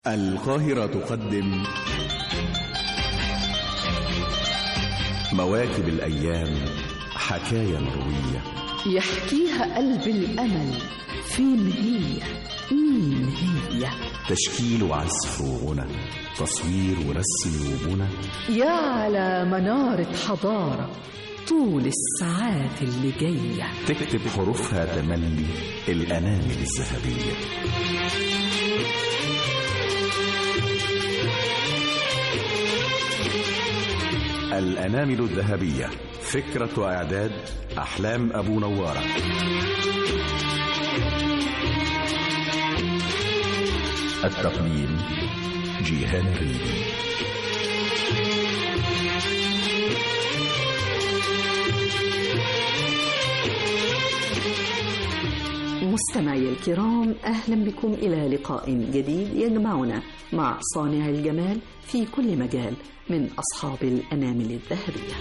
القاهرة تقدم مواكب الأيام حكاية مروية يحكيها قلب الأمل فين هي مين هي تشكيل وعزف وغنى تصوير ورسم وبنى يا على منارة حضارة طول الساعات اللي جاية تكتب حروفها تملي الأنامل الذهبية الأنامل الذهبية فكرة وإعداد أحلام أبو نوارة التقديم جيهان الريدي مستمعي الكرام أهلا بكم إلى لقاء جديد يجمعنا مع صانع الجمال في كل مجال من أصحاب الأنامل الذهبية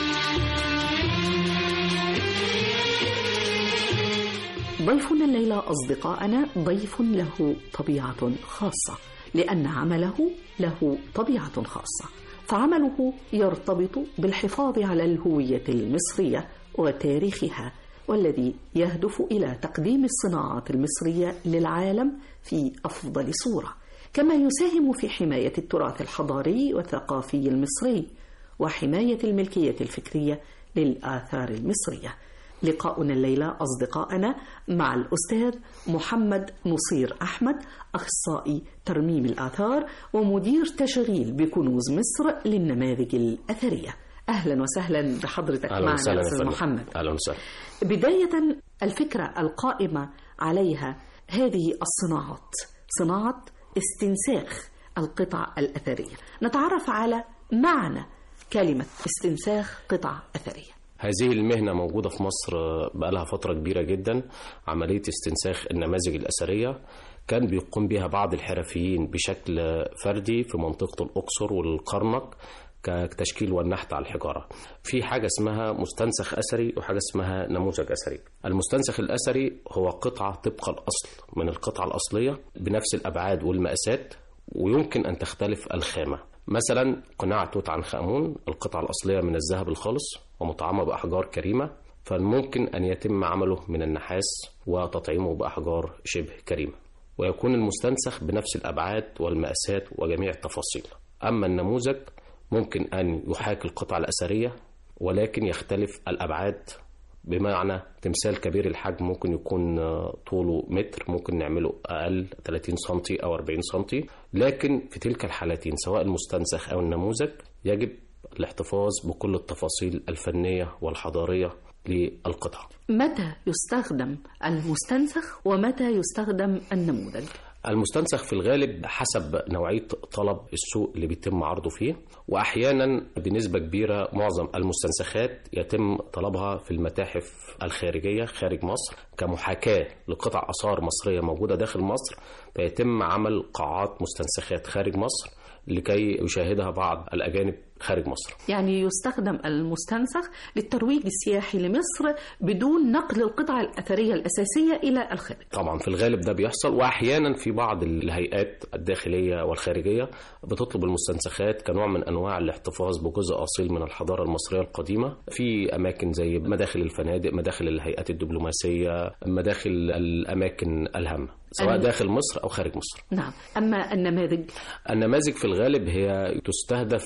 ضيفنا الليلة أصدقائنا ضيف له طبيعة خاصة لأن عمله له طبيعة خاصة فعمله يرتبط بالحفاظ على الهوية المصرية وتاريخها والذي يهدف إلى تقديم الصناعات المصرية للعالم في أفضل صورة كما يساهم في حماية التراث الحضاري والثقافي المصري وحماية الملكية الفكرية للآثار المصرية لقاؤنا الليلة أصدقائنا مع الأستاذ محمد نصير أحمد أخصائي ترميم الآثار ومدير تشغيل بكنوز مصر للنماذج الأثرية أهلا وسهلا بحضرتك أهلا معنا وسهلا يا أستاذ فندم. محمد اهلا وسهلا بداية الفكرة القائمة عليها هذه الصناعات صناعة استنساخ القطع الأثرية نتعرف على معنى كلمة استنساخ قطع أثرية هذه المهنة موجودة في مصر بقالها فترة كبيرة جدا عملية استنساخ النماذج الأثرية كان بيقوم بها بعض الحرفيين بشكل فردي في منطقة الأقصر والكرنك كتشكيل والنحت على الحجارة في حاجة اسمها مستنسخ أثري وحاجة اسمها نموذج أثري المستنسخ الأثري هو قطعة طبق الأصل من القطعة الأصلية بنفس الأبعاد والمقاسات ويمكن أن تختلف الخامة مثلا قناع توت عنخ آمون القطعة الأصلية من الذهب الخالص ومطعمة بأحجار كريمة فممكن أن يتم عمله من النحاس وتطعيمه بأحجار شبه كريمة ويكون المستنسخ بنفس الأبعاد والمقاسات وجميع التفاصيل أما النموذج ممكن أن يحاكي القطعة الأثرية ولكن يختلف الأبعاد بمعنى تمثال كبير الحجم ممكن يكون آه، طوله متر ممكن نعمله أقل 30 سنتي أو 40 سنتي لكن في تلك الحالتين سواء المستنسخ أو النموذج يجب الاحتفاظ بكل التفاصيل الفنية والحضارية للقطعة متى يستخدم المستنسخ ومتى يستخدم النموذج المستنسخ في الغالب حسب نوعية طلب السوق اللي بيتم عرضه فيه وأحيانا بنسبة كبيرة معظم المستنسخات يتم طلبها في المتاحف الخارجية خارج مصر كمحاكاة لقطع آثار مصرية موجودة داخل مصر فيتم عمل قاعات مستنسخات خارج مصر لكي يشاهدها بعض الأجانب خارج مصر يعني يستخدم المستنسخ للترويج السياحي لمصر بدون نقل القطع الأثرية الأساسية إلى الخارج طبعا في الغالب ده بيحصل واحيانا في بعض الهيئات الداخليه والخارجيه بتطلب المستنسخات كنوع من انواع الاحتفاظ بجزء اصيل من الحضاره المصريه القديمه في اماكن زي مداخل الفنادق مداخل الهيئات الدبلوماسيه مداخل الاماكن الهامه سواء أن- داخل مصر او خارج مصر نعم أما النماذج النماذج في الغالب هي تستهدف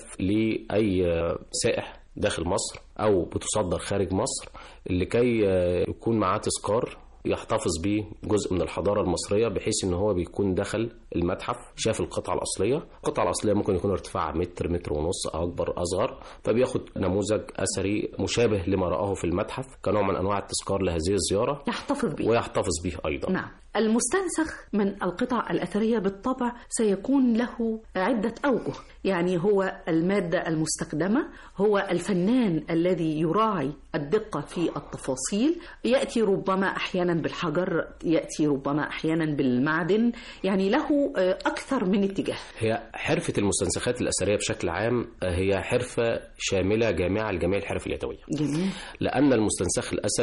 لأي سائح داخل مصر أو بتصدر خارج مصر لكي يكون معاه تذكار يحتفظ بيه جزء من الحضارة المصرية بحيث ان هو بيكون دخل المتحف شاف القطعة الأصلية القطعة الأصلية ممكن يكون ارتفاعها متر متر ونص أو أكبر أصغر فبياخد نموذج أثري مشابه لما رآه في المتحف كنوع من أنواع التذكار لهذه الزيارة يحتفظ به ويحتفظ به أيضا نعم المستنسخ من القطع الأثرية بالطبع سيكون له عدة أوجه يعني هو المادة المستخدمة هو الفنان الذي يراعي الدقة في التفاصيل يأتي ربما أحيانا بالحجر يأتي ربما أحيانا بالمعدن يعني له آه، أكثر من اتجاه هي حرفة المستنسخات الأثرية بشكل عام هي حرفة شاملة جامعة لجميع الحرف اليدوية جميل لأن المستنسخ الأثري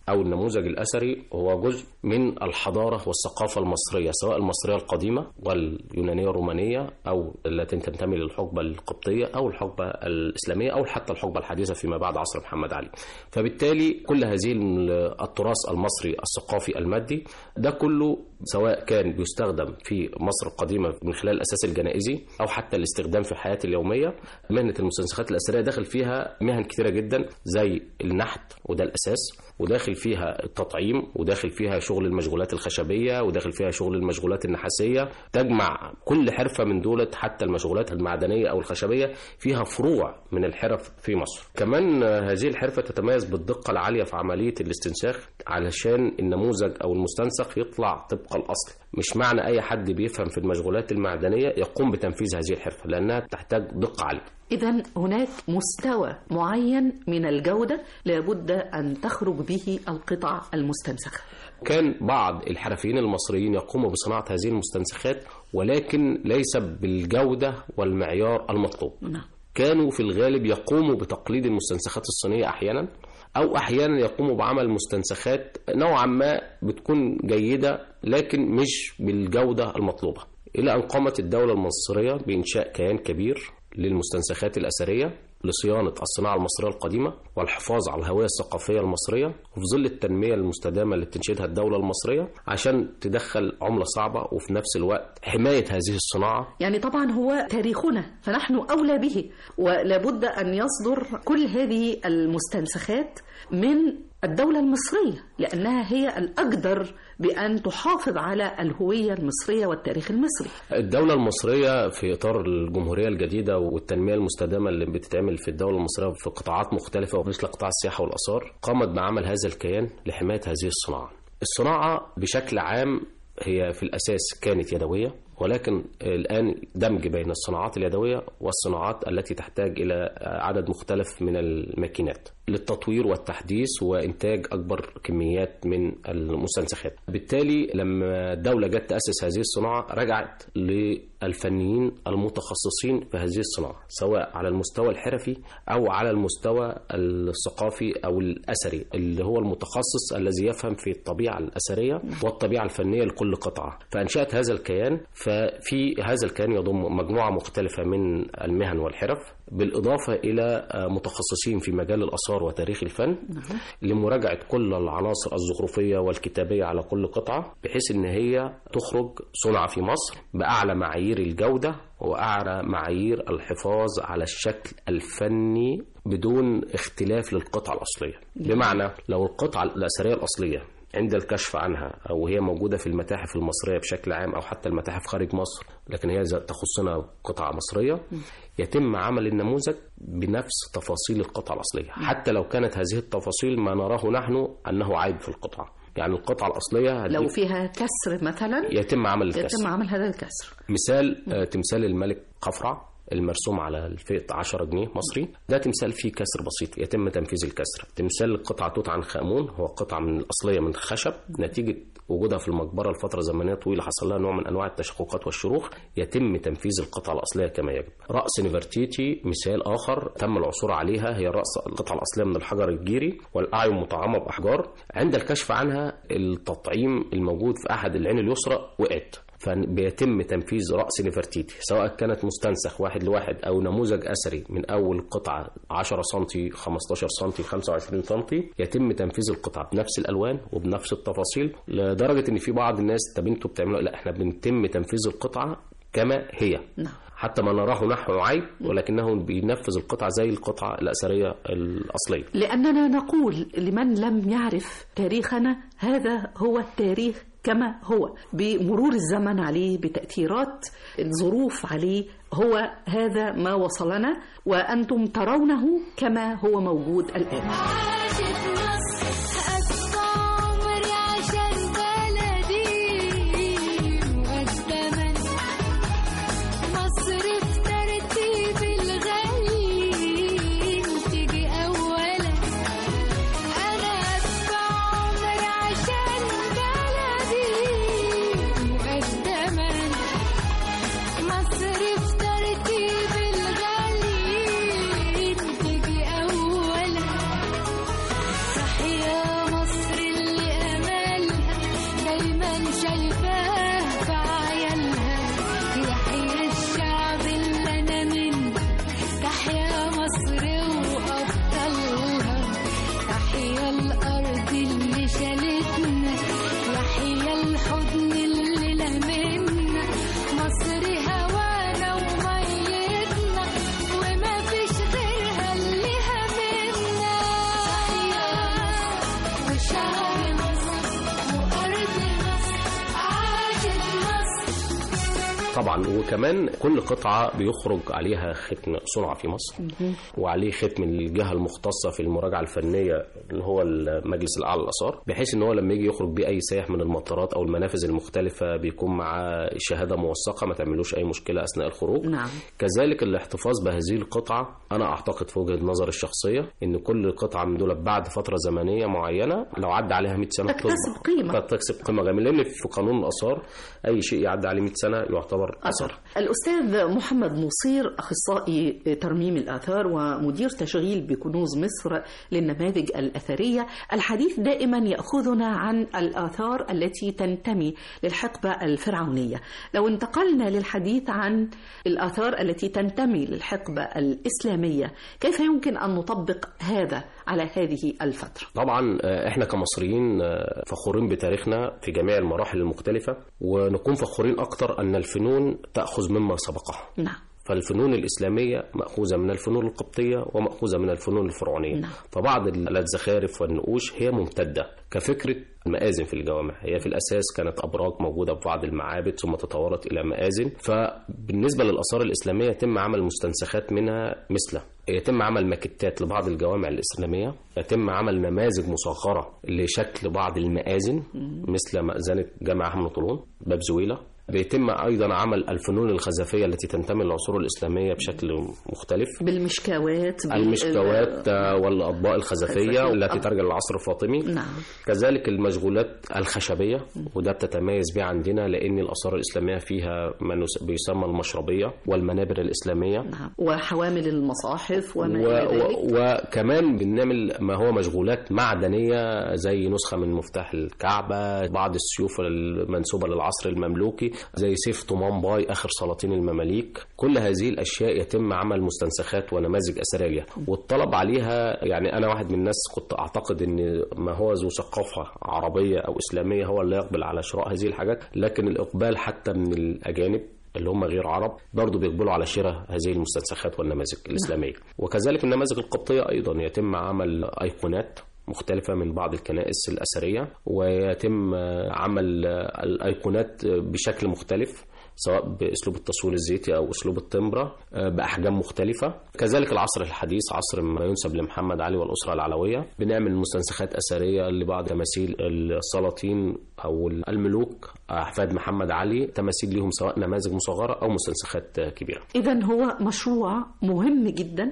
أو النموذج الأثري هو جزء من الحضارة والثقافة المصرية سواء المصرية القديمة واليونانية الرومانية أو التي تنتمي للحقبة القبطية أو الحقبة الإسلامية أو حتى الحقبة الحديثة فيما بعد عصر محمد علي فبالتالي كل هذه التراث المصري الثقافي المادي ده كله سواء كان بيستخدم في مصر القديمة من خلال الأساس الجنائزي أو حتى الاستخدام في الحياة اليومية مهنة المستنسخات الأثرية داخل فيها مهن كثيرة جدا زي النحت وده الأساس وداخل فيها التطعيم وداخل فيها شغل المشغولات الخشبية وداخل فيها شغل المشغولات النحاسية تجمع كل حرفة من دولة حتى المشغولات المعدنية أو الخشبية فيها فروع من الحرف في مصر كمان هذه الحرفة تتميز بالدقة العالية في عملية الاستنساخ علشان النموذج أو المستنسخ يطلع طبق الأصل مش معنى أي حد بيفهم في المشغولات المعدنية يقوم بتنفيذ هذه الحرفة لأنها تحتاج دقة عالية إذا هناك مستوى معين من الجودة لابد أن تخرج به القطع المستنسخة كان بعض الحرفيين المصريين يقوموا بصناعة هذه المستنسخات ولكن ليس بالجودة والمعيار المطلوب نعم. كانوا في الغالب يقوموا بتقليد المستنسخات الصينية أحيانا أو أحيانا يقوموا بعمل مستنسخات نوعا ما بتكون جيدة لكن مش بالجودة المطلوبة إلى أن قامت الدولة المصرية بإنشاء كيان كبير للمستنسخات الأثرية لصيانة الصناعة المصرية القديمة والحفاظ على الهوية الثقافية المصرية وفي ظل التنمية المستدامة اللي بتنشدها الدولة المصرية عشان تدخل عملة صعبة وفي نفس الوقت حماية هذه الصناعة يعني طبعا هو تاريخنا فنحن أولى به ولابد أن يصدر كل هذه المستنسخات من الدولة المصرية لأنها هي الأقدر بأن تحافظ على الهوية المصرية والتاريخ المصري الدولة المصرية في إطار الجمهورية الجديدة والتنمية المستدامة اللي بتتعمل في الدولة المصرية في قطاعات مختلفة مثل قطاع السياحة والآثار قامت بعمل هذا الكيان لحماية هذه الصناعة الصناعة بشكل عام هي في الأساس كانت يدوية ولكن الآن دمج بين الصناعات اليدوية والصناعات التي تحتاج إلى عدد مختلف من الماكينات للتطوير والتحديث وإنتاج أكبر كميات من المستنسخات بالتالي لما الدولة جت تأسس هذه الصناعة رجعت للفنيين المتخصصين في هذه الصناعة سواء على المستوى الحرفي أو على المستوى الثقافي أو الأثري اللي هو المتخصص الذي يفهم في الطبيعة الأثرية والطبيعة الفنية لكل قطعة فأنشأت هذا الكيان ففي هذا الكيان يضم مجموعة مختلفة من المهن والحرف بالإضافة إلى متخصصين في مجال الآثار وتاريخ الفن لمراجعة كل العناصر الزخرفية والكتابية على كل قطعة بحيث إن هي تخرج صنع في مصر بأعلى معايير الجودة وأعلى معايير الحفاظ على الشكل الفني بدون اختلاف للقطعة الأصلية بمعنى لو القطعة الأثرية الأصلية عند الكشف عنها او هي موجوده في المتاحف المصريه بشكل عام او حتى المتاحف خارج مصر لكن هي تخصنا قطعه مصريه يتم عمل النموذج بنفس تفاصيل القطعه الاصليه حتى لو كانت هذه التفاصيل ما نراه نحن انه عيب في القطعه يعني القطعه الاصليه لو فيها كسر مثلا يتم عمل الكسر يتم عمل هذا الكسر مثال تمثال الملك قفرع المرسوم على الفئة 10 جنيه مصري ده تمثال فيه كسر بسيط يتم تنفيذ الكسر تمثال قطعة توت عنخ آمون هو قطعة من الأصلية من خشب نتيجة وجودها في المقبرة لفترة زمنية طويلة حصل لها نوع من أنواع التشققات والشروخ يتم تنفيذ القطعة الأصلية كما يجب رأس نفرتيتي مثال آخر تم العثور عليها هي رأس القطعة الأصلية من الحجر الجيري والأعين مطعمة بأحجار عند الكشف عنها التطعيم الموجود في أحد العين اليسرى وقعت فبيتم تنفيذ رأس نفرتيتي سواء كانت مستنسخ واحد لواحد أو نموذج أثري من أول قطعة 10 سم 15 سم 25 سم يتم تنفيذ القطعة بنفس الألوان وبنفس التفاصيل لدرجة إن في بعض الناس طب أنتوا بتعملوا لا إحنا بنتم تنفيذ القطعة كما هي نعم حتى ما نراه نحو عيب ولكنه بينفذ القطعة زي القطعة الأثرية الأصلية لأننا نقول لمن لم يعرف تاريخنا هذا هو التاريخ كما هو بمرور الزمن عليه بتأثيرات الظروف عليه هو هذا ما وصلنا وأنتم ترونه كما هو موجود الآن عاشت مصر أقصى عمري عشان بلدي مقدما مصر في ترتيب الغالي تيجي أولا أنا أدفع عمري عشان بلدي مقدما مصر في ترتيب الغالي تيجي أولا صح يا مصر طبعا وكمان كل قطعة بيخرج عليها ختم صنع في مصر وعليه ختم الجهة المختصة في المراجعة الفنية اللي هو المجلس الأعلى للآثار بحيث إن هو لما يجي يخرج بيه أي سائح من المطارات أو المنافذ المختلفة بيكون معاه شهادة موثقة ما تعملوش أي مشكلة أثناء الخروج نعم كذلك الاحتفاظ بهذه القطعة أنا أعتقد في وجهة نظري الشخصية إن كل قطعة من دول بعد فترة زمنية معينة لو عدى عليها 100 سنة تكتسب بتصبح- قيمة. قد تكسب قيمة جميلة لأن في قانون الآثار أي شيء يعدي عليه 100 سنة يعتبر أثر أثر الأستاذ محمد نصير أخصائي ترميم الآثار ومدير تشغيل بكنوز مصر للنماذج الأثرية الحديث دائما يأخذنا عن الآثار التي تنتمي للحقبة الفرعونية لو انتقلنا للحديث عن الآثار التي تنتمي للحقبة الإسلامية كيف يمكن أن نطبق هذا على هذه الفترة؟ طبعا آه، احنا كمصريين آه، فخورين بتاريخنا في جميع المراحل المختلفة ونكون فخورين اكتر ان الفنون تأخذ مما سبقها نعم فالفنون الإسلامية مأخوذة من الفنون القبطية ومأخوذة من الفنون الفرعونية نعم. فبعض ال- الزخارف والنقوش هي ممتدة كفكرة المآذن في الجوامع هي في الأساس كانت أبراج موجودة في بعض المعابد ثم تطورت إلى مآذن فبالنسبة للآثار الإسلامية يتم عمل مستنسخات منها مثل يتم عمل ماكتات لبعض الجوامع الإسلامية يتم عمل نماذج مصغرة لشكل بعض المآذن مثل مأذنة جامع أحمد طولون باب زويلة بيتم أيضا عمل الفنون الخزفية التي تنتمي للعصور الإسلامية بشكل مختلف بالمشكوات بال- المشكوات آه، والأطباق الخزفية الخزفية. التي آه. ترجع للعصر الفاطمي نعم كذلك المشغولات الخشبية وده بتتميز بيه عندنا لأن الآثار الإسلامية فيها ما نس- بيسمى المشربية والمنابر الإسلامية نعم وحوامل المصاحف وما و... إلى ذلك و... وكمان بنعمل ما هو مشغولات معدنية زي نسخة من مفتاح الكعبة بعض السيوف المنسوبة للعصر المملوكي زي سيف طومان باي آخر سلاطين المماليك كل هذه الأشياء يتم عمل مستنسخات ونماذج أثرية والطلب عليها يعني أنا واحد من الناس كنت أعتقد أن ما هو ذو ثقافة عربية أو إسلامية هو اللي يقبل على شراء هذه الحاجات لكن الإقبال حتى من الأجانب اللي هم غير عرب برضه بيقبلوا على شراء هذه المستنسخات والنماذج الإسلامية وكذلك النماذج القبطية أيضا يتم عمل أيقونات مختلفة من بعض الكنائس الأثرية ويتم آه، عمل آه، الأيقونات آه، بشكل مختلف سواء باسلوب التصوير الزيتي او اسلوب التمبرة آه، باحجام مختلفه كذلك العصر الحديث عصر ما ينسب لمحمد علي والاسره العلويه بنعمل مستنسخات اثريه لبعض تماثيل السلاطين او الملوك احفاد محمد علي تماثيل لهم سواء نماذج مصغره او مستنسخات آه، كبيره إذا هو مشروع مهم جدا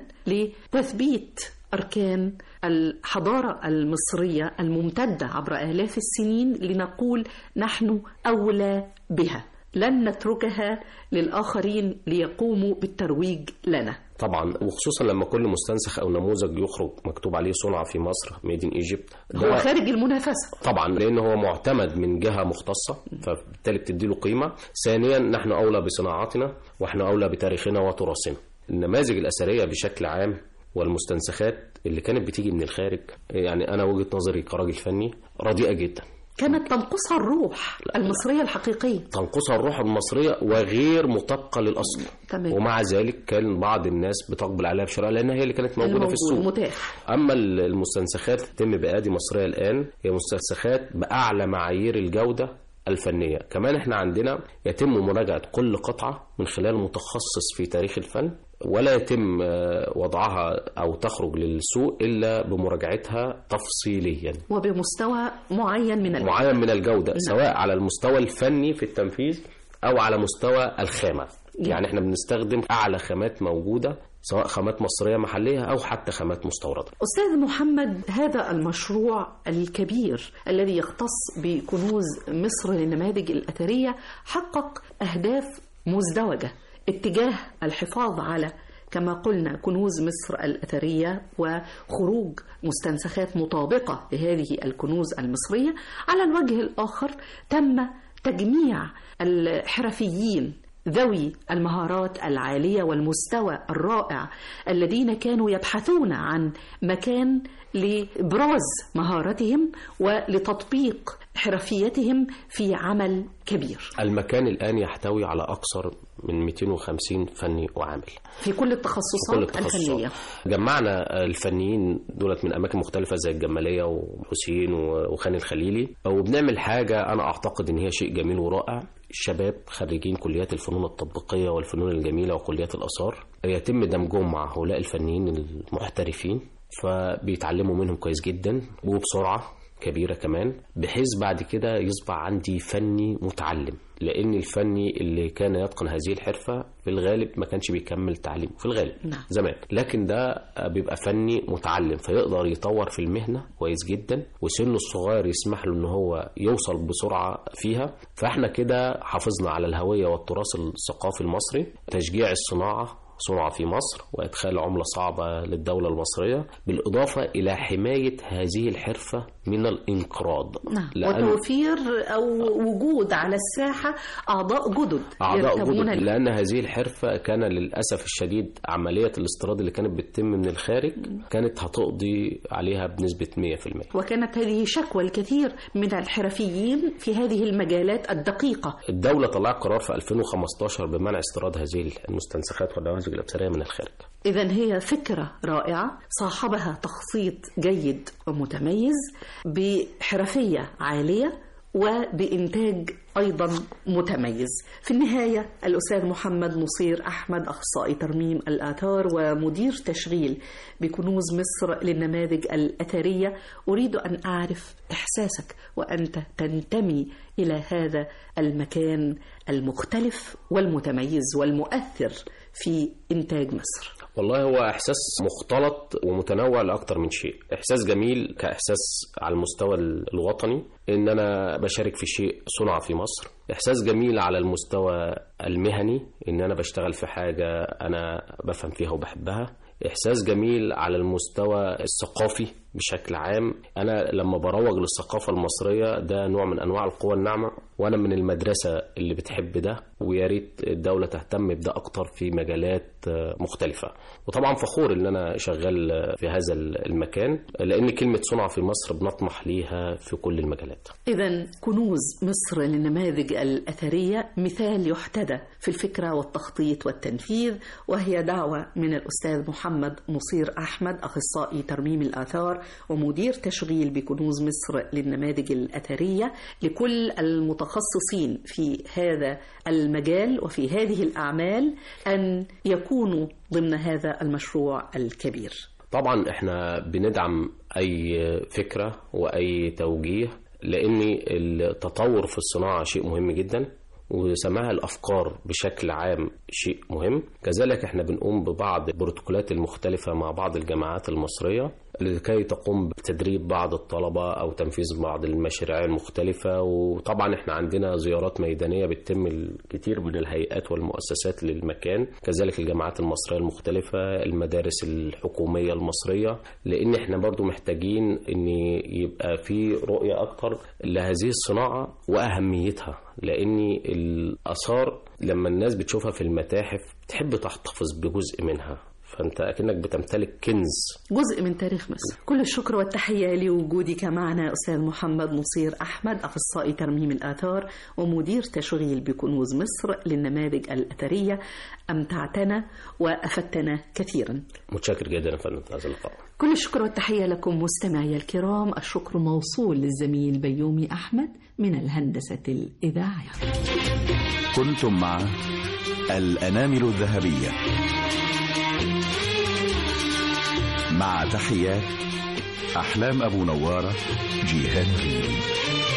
لتثبيت أركان الحضارة المصرية الممتدة عبر آلاف السنين لنقول نحن أولى بها لن نتركها للآخرين ليقوموا بالترويج لنا طبعا وخصوصا لما كل مستنسخ او نموذج يخرج مكتوب عليه صنع في مصر ميد ان ايجيبت هو خارج المنافسة طبعا لان هو معتمد من جهه مختصه فبالتالي بتدي له قيمه ثانيا نحن اولى بصناعتنا واحنا اولى بتاريخنا وتراثنا النماذج الاثريه بشكل عام والمستنسخات اللي كانت بتيجي من الخارج يعني انا وجهه نظري كراجل فني رديئه جدا كانت تنقصها الروح المصرية الحقيقية تنقصها الروح المصريه وغير مطابقه للاصل تمام. ومع ذلك كان بعض الناس بتقبل عليها بشراء لانها هي اللي كانت موجوده في الموجود السوق متاح اما المستنسخات اللي تتم بايادي مصريه الان هي مستنسخات باعلى معايير الجوده الفنيه كمان احنا عندنا يتم مراجعه كل قطعه من خلال متخصص في تاريخ الفن ولا يتم آه، وضعها او تخرج للسوق الا بمراجعتها تفصيليا وبمستوى معين من الوعي. معين من الجوده سواء على المستوى الفني في التنفيذ او على مستوى الخامه يعني احنا بنستخدم اعلى خامات موجوده سواء خامات مصريه محليه او حتى خامات مستورده أستاذ محمد هذا المشروع الكبير الذي يختص بكنوز مصر للنماذج الأثرية حقق أهداف مزدوجة اتجاه الحفاظ على كما قلنا كنوز مصر الأثرية وخروج مستنسخات مطابقة لهذه الكنوز المصرية على الوجه الآخر تم تجميع الحرفيين ذوي المهارات العالية والمستوى الرائع الذين كانوا يبحثون عن مكان لإبراز مهارتهم ولتطبيق حرفيتهم في عمل كبير المكان الان يحتوي على اكثر من 250 فني وعامل في كل التخصصات, كل الفنية التخصصات جمعنا الفنيين دولت من اماكن مختلفه زي الجماليه وحسين وخان الخليلي وبنعمل حاجه انا اعتقد ان هي شيء جميل ورائع شباب خريجين كليات الفنون التطبيقية والفنون الجميلة وكليات الآثار يتم دمجهم مع هؤلاء الفنيين المحترفين فبيتعلموا منهم كويس جدا وبسرعة كبيرة كمان بحيث بعد كده يصبح عندي فني متعلم لأن الفني اللي كان يتقن هذه الحرفة في الغالب ما كانش بيكمل تعليمه في الغالب نعم. زمان لكن ده بيبقى فني متعلم فيقدر يطور في المهنة كويس جدا وسنه الصغير يسمح له ان هو يوصل بسرعة فيها فاحنا كده حافظنا على الهوية والتراث الثقافي المصري تشجيع الصناعة صنع في مصر وإدخال عملة صعبة للدولة المصرية بالإضافة إلى حماية هذه الحرفة من الانقراض نعم لأن وتوفير أو وجود على الساحة أعضاء جدد أعضاء يركبون جدد ال- لأن هذه الحرفة كان للأسف الشديد عملية الاستيراد اللي كانت بتتم من الخارج كانت هتقضي عليها بنسبة 100% وكانت هذه شكوى الكثير من الحرفيين في هذه المجالات الدقيقة الدولة طلعت قرار في 2015 بمنع استيراد هذه المستنسخات والنماذج الأبصارية من الخارج إذا هي فكرة رائعة صاحبها تخطيط جيد ومتميز بحرفية عالية وبإنتاج أيضا متميز في النهاية الأستاذ محمد نصير أحمد أخصائي ترميم الآثار ومدير تشغيل بكنوز مصر للنماذج الأثرية أريد أن أعرف إحساسك وأنت تنتمي إلى هذا المكان المختلف والمتميز والمؤثر في إنتاج مصر والله هو احساس مختلط ومتنوع لاكتر من شيء احساس جميل كاحساس على المستوى الوطني ان انا بشارك في شيء صنع في مصر احساس جميل على المستوى المهني ان انا بشتغل في حاجه انا بفهم فيها وبحبها احساس جميل على المستوى الثقافي بشكل عام انا لما بروج للثقافه المصريه ده نوع من انواع القوى الناعمه وانا من المدرسه اللي بتحب ده ويا ريت الدوله تهتم بده اكتر في مجالات آه، مختلفه وطبعا فخور ان انا شغال آه، في هذا المكان لان كلمه صنع في مصر بنطمح ليها في كل المجالات إذا كنوز مصر للنماذج الأثرية مثال يحتذى في الفكرة والتخطيط والتنفيذ وهي دعوة من الأستاذ محمد نصير أحمد أخصائي ترميم الآثار ومدير تشغيل بكنوز مصر للنماذج الأثرية لكل المتخصصين في هذا المجال وفي هذه الأعمال أن يكونوا ضمن هذا المشروع الكبير طبعا احنا بندعم اي فكره واي توجيه لان التطور في الصناعه شيء مهم جدا وسماع الافكار بشكل عام شيء مهم كذلك احنا بنقوم ببعض البروتوكولات المختلفه مع بعض الجامعات المصريه لكي تقوم بتدريب بعض الطلبه او تنفيذ بعض المشاريع المختلفه وطبعا احنا عندنا زيارات ميدانيه بتتم الكثير من الهيئات والمؤسسات للمكان كذلك الجامعات المصريه المختلفه المدارس الحكوميه المصريه لان احنا برضو محتاجين ان يبقى في رؤيه اكتر لهذه الصناعه واهميتها لان الاثار لما الناس بتشوفها في المتاحف تحب تحتفظ بجزء منها فانت اكنك بتمتلك كنز جزء من تاريخ مصر كل الشكر والتحية لوجودك معنا أستاذ محمد نصير أحمد أخصائي ترميم الآثار ومدير تشغيل بكنوز مصر للنماذج الأثرية أمتعتنا وأفدتنا كثيرا متشكر جدا يا فندم هذا اللقاء كل الشكر والتحية لكم مستمعي الكرام الشكر موصول للزميل بيومي أحمد من الهندسة الإذاعية كنتم مع الأنامل الذهبية مع تحيات أحلام أبو نوارة جيهان ريدي